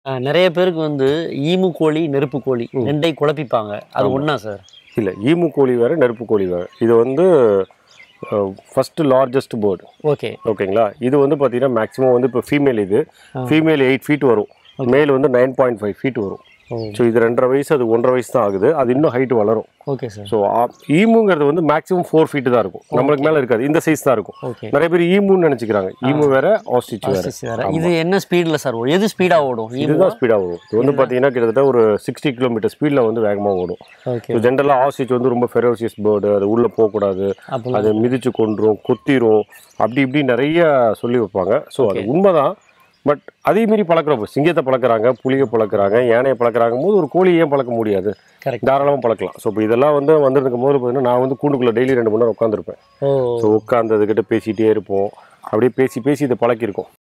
அஹ், நிறைய பேருக்கு வந்து ஈமு கோழி நெருப்பு கோழி ம். ரெண்டையும் குழப்பிப்பாங்க அது ஒண்ணா சார் இல்லை ஈமு கோழி வேறு நெருப்பு கோழி வேறு இது வந்து ஃபஸ்ட்டு லார்ஜஸ்ட் பேர்டு ஓகே ஓகேங்களா இது வந்து பார்த்தீங்கன்னா மேக்ஸிமம் வந்து இப்போ ஃபீமேல் இது ஃபீமேல் எயிட் ஃபீட் வரும் மேல் வந்து நைன் பாயிண்ட் ஃபைவ் ஃபீட் வரும் ஓ ஸோ இது ரெண்டரை வயசு அது ஒன்றரை வயசு தான் ஆகுது அது இன்னும் ஹைட் வளரும் ஓகே சார் ஸோ ஈமுங்கிறது வந்து மேக்ஸிமம் ஃபோர் ஃபீட் தான் இருக்கும் நம்மளுக்கு மேலே இருக்காது இந்த சைஸ் தான் இருக்கும் ஓகே நிறைய பேர் ஈமுன்னு நினச்சிக்கிறாங்க ஈமு வேற ஆஸ்டிச் வேற வேற இது என்ன ஸ்பீட்ல சார் ஓடும் எது ஸ்பீடா ஓடும் ஈமு இதுதான் ஸ்பீடாக வரும் இது வந்து பார்த்தீங்கன்னா கிட்டத்தட்ட ஒரு சிக்ஸ்டி கிலோமீட்டர் ஸ்பீடில் வந்து வேகமாக ஓடும் ஓகே ஸோ ஜென்ரலாக ஆஸ்டிச் வந்து ரொம்ப ஃபெரோசியஸ் பேர்டு அது உள்ளே போகக்கூடாது அப்போ அதை மிதிச்சு கொன்றும் கொத்திரும் அப்படி இப்படி நிறைய சொல்லி வைப்பாங்க ஸோ அது உண்மைதான் பட் அதே மீறி பழக்கிறப்ப சிங்கத்தை பழக்கிறாங்க புலியை பழக்கிறாங்க யானையை பழக்கிறாங்க போது ஒரு கோழி ஏன் பழக்க முடியாது கரெக்ட் தாராளமாக பழக்கலாம் ஸோ இப்போ இதெல்லாம் வந்து வந்திருக்கும் போது பார்த்தீங்கன்னா நான் வந்து கூண்டுக்குள்ளே டெய்லி ரெண்டு மணி நேரம் உட்காந்துருப்பேன் ஓ ஸோ உட்காந்து அதுக்கிட்ட பேசிகிட்டே இருப்போம் அப்படியே பேசி பேசி இதை பழக்கியிருக்கோம்